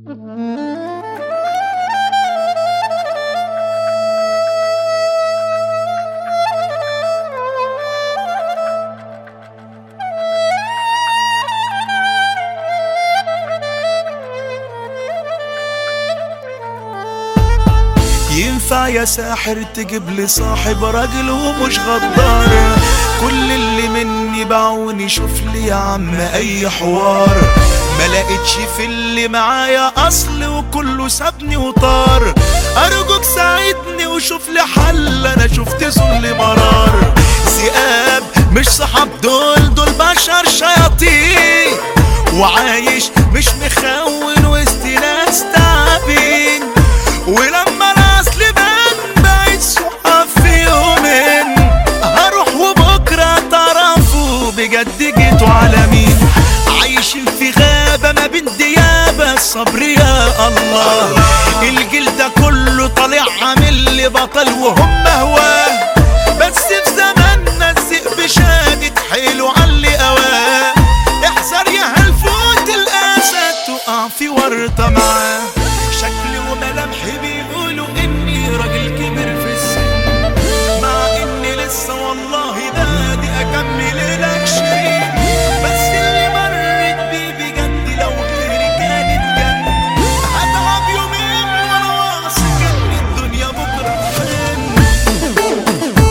ينفع يا ساحر تجيب لي صاحب راجل ومش غدار كل اللي مني باعوني شوف لي يا عم اي حوار ما لقيتش في اللي معايا اصل وكله سابني وطار ارجوك ساعدني وشوف لي حل انا شفت ذل مرار ذئاب مش صحاب دول دول بشر شياطين وعايش مش مخون وسط ناس تعبين ولما الاصل بان بقيت صحاب في يومين هروح وبكره تعرفوا بجد جيتوا على مين عايشين في غابة ما بين ديابة الصبر يا الله الجيل ده كله طالع عامل لي بطل وهم هواه بس في زماننا الذئب شادد حيله علي قواه احذر يا هالفوت الاسد تقع في ورطة معاه شكلي وملامحي بيقولوا اني راجل كبير في السن مع اني لسه والله بادي اكمل العشرين بس اللي مرت بيه بجد لو غيري كانت جنة هتعب يومين وانا واثق ان الدنيا بكره فين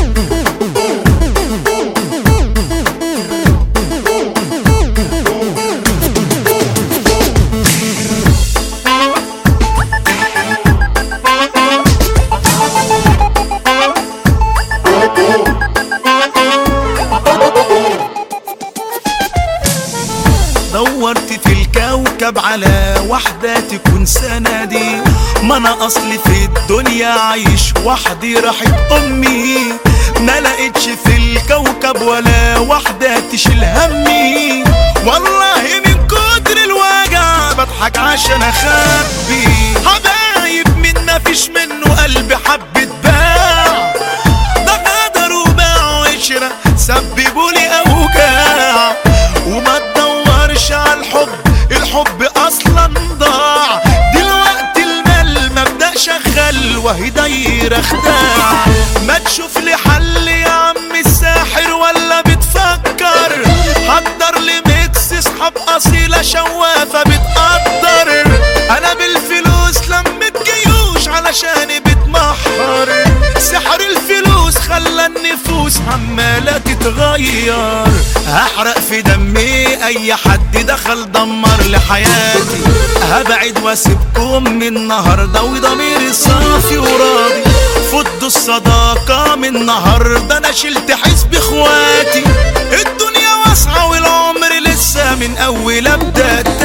دورت في الكوكب على واحدة تكون سندي ما انا اصلي في الدنيا عايش وحدي راحت امي ما لقيتش في الكوكب ولا واحدة تشيل همي والله من كتر الوجع بضحك عشان اخبي حبايب من ما فيش منه قلبي حبة باع ده غدر وباع وعشرة سببوا لي اوجاع وما تدورش على الحب الحب اصلا ضاع دلوقتي المال مبدأ شغال وهي دايرة خداع ما تشوف لي حل يا عم الساحر ولا بتفكر حضر لي ميكس اصحاب اصيلة شوافة بتقدر انا بالفلوس لمت جيوش علشان بتمحر سحر الفلوس خلى النفوس عمالة تتغير هحرق في دمي اي حد دخل دمر لحياتي هبعد واسيبكم من النهارده وضميري صافي وراضي فضوا الصداقة من النهارده انا شلت حزب اخواتي الدنيا واسعة والعمر لسه من اول ابدا